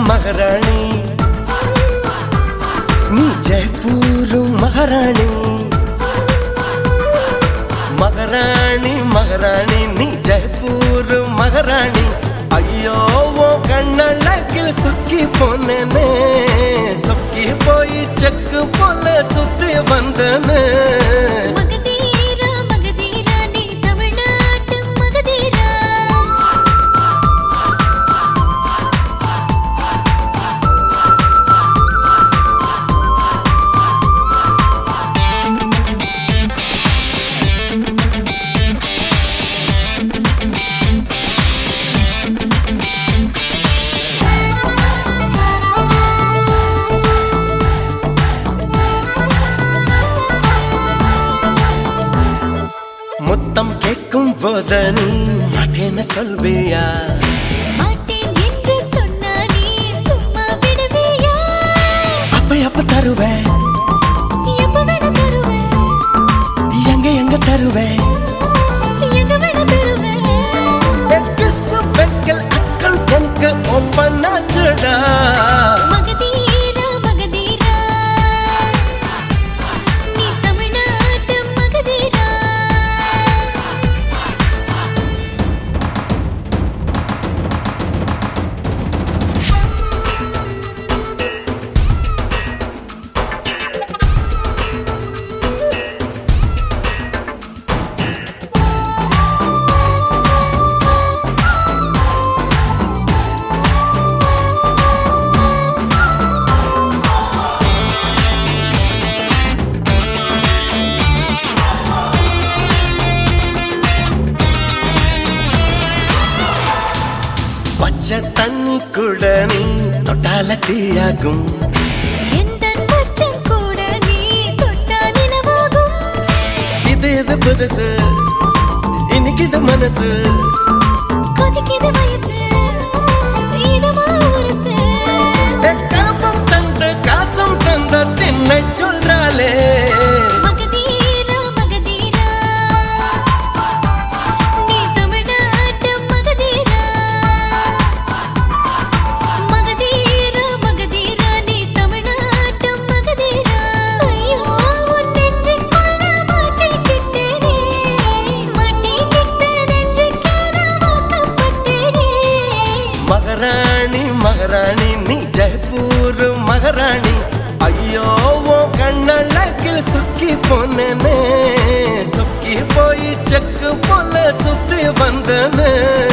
மகாராணி நீ ஜெய்ப்பூர் மகாராணி மகாராணி மகாராணி நீ ஜெய்ப்பூர் மகாராணி ஐயோ ஓ கண்ணழகில் சுக்கி போனேனே சொக்கி போய் செக்கு போல சுத்தி வந்தனே மகதீரா மகதீரா நீ தமிழ்நாட்டு மகதீரா முத்தம் கேட்கும் போத நீ மாட்டேன்னு சொல்வியா மாட்டேன் என்று சொன்னா நீ சும்மா விடுவியா அப்ப அப்ப தருவேன் எப்ப வேணா தருவேன் எங்க எங்க தருவேன் எங்க வேணா தருவேன் கிசு பெக்கல் அக்கல் பொங்கு ஓப்பன் ஆச்சுடா மகதீரா மகதீரா நீ தமிழ்நாட்டு மகதீரா பச்சை தண்ணி கூட நீ தொட்டால தீயாகும் எந்தன் பச்சம் கூட நீ தொட்டா நிலவாகும் இது இது புதுசு இன்னைக்கு இது மனசு கொதிக்குது வயசு இதமா உரசு கருப்பம் தந்து காசம் தந்த தின்னை சொல்றாளே மகதீரா மகதீரா நீ தமிழ்நாட்டு மகதீரா மகதீரா மகதீரா நீ தமிழ்நாட்டு மகதீரா ஐயோ உன் நெஞ்சுக்குள்ள மாட்டிக்கிட்டேனே மாட்டிக்கிட்ட நெஞ்சுக்கே நான் வாக்கப்பட்டேனே மகாராணி மகாராணி நீ ஜெய்ப்பூர் மகாராணி ஐயோ ஓ கண்ணழகில் சுக்கி போனேனே சுக்கி போய் செக்கு போல சுத்தி வந்தனே